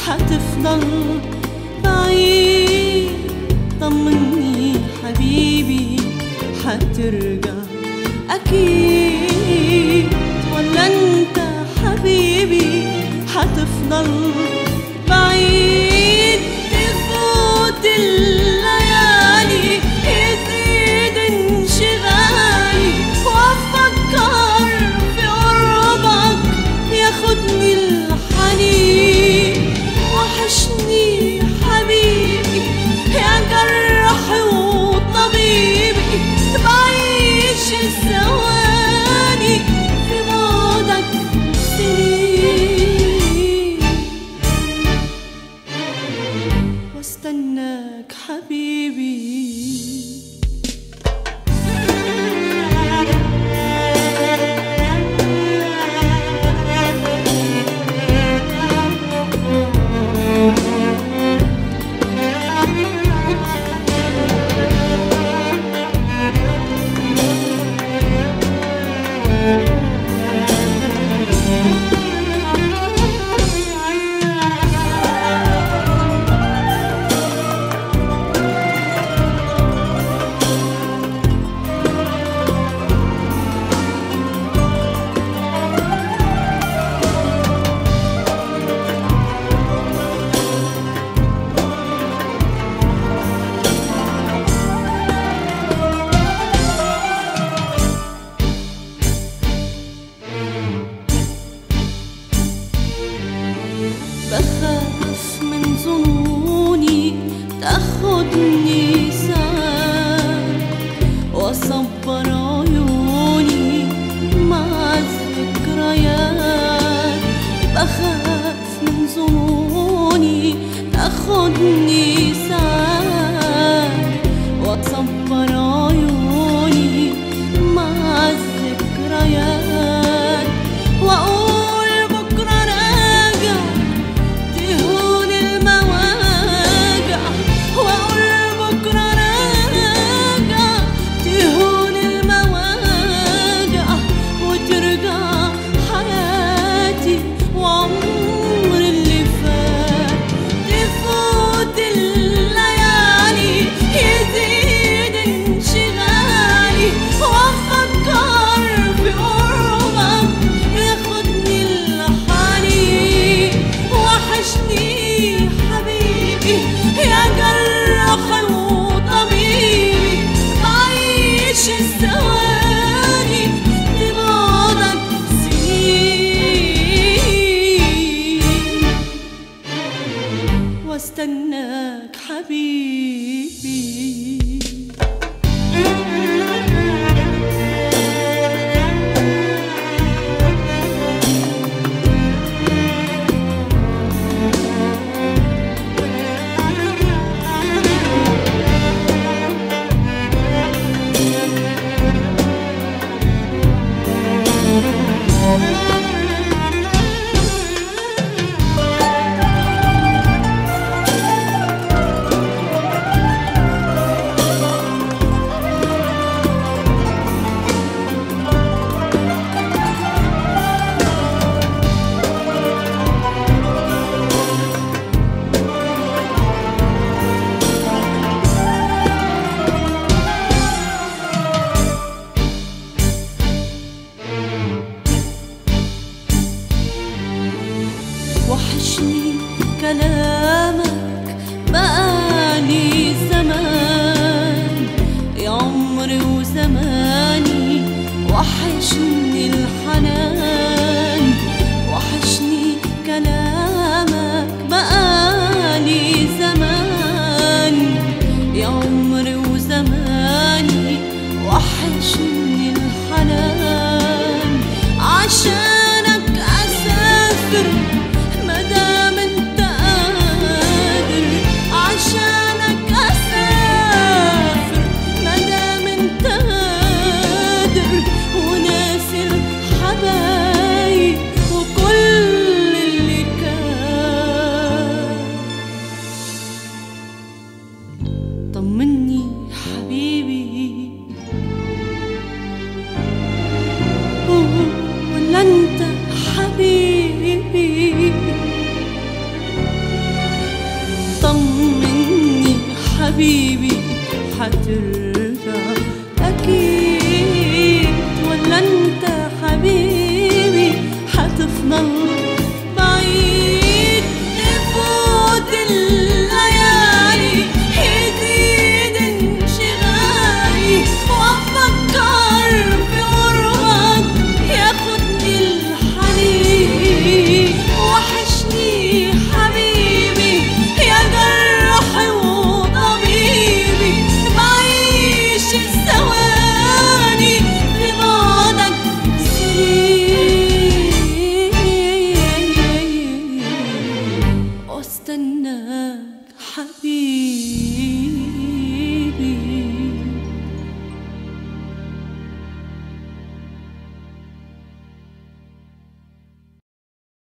حتفضل بعيد طمني حبيبي حترجع أكيد ولا أنت حبيبي حتفضل بعيد تفوت الليالي يزيد انشغالي وأفكر في قربك ياخدني الحنين وحشني حبيبي يا جرحي وطبيبي بعيش الثواني في بعدك سنين واستناك حبيبي بخاف من ظنوني تاخدني ساعات واصبر عيوني مع الذكريات بخاف من ظنوني تاخدني ساعات واصبر عيوني مع الذكريات واقول بكره راجع تهون المواجع واقول بكره راجع تهون المواجع وترجع حياتي وعمر اللي فات تفوت الليالي يزيد انشغالي وافكر في قربك ياخدني الحنين وحشني حبيبي يا جرحي وطبيبي بعيش الثواني لبعدك سنين واستناك حبيبي وحشني كلامك بقالي زمان يا عمري وزماني وحشني الحنان وحشني كلامك بقالي زمان يا عمري وزماني وحشني الحنان عشانك أسافر مدام انت قادر عشانك أسافر مدام انت قادر وناسي الحبايب وكل اللي كان طمني حبيبي ولا انت حبيبي حبيبي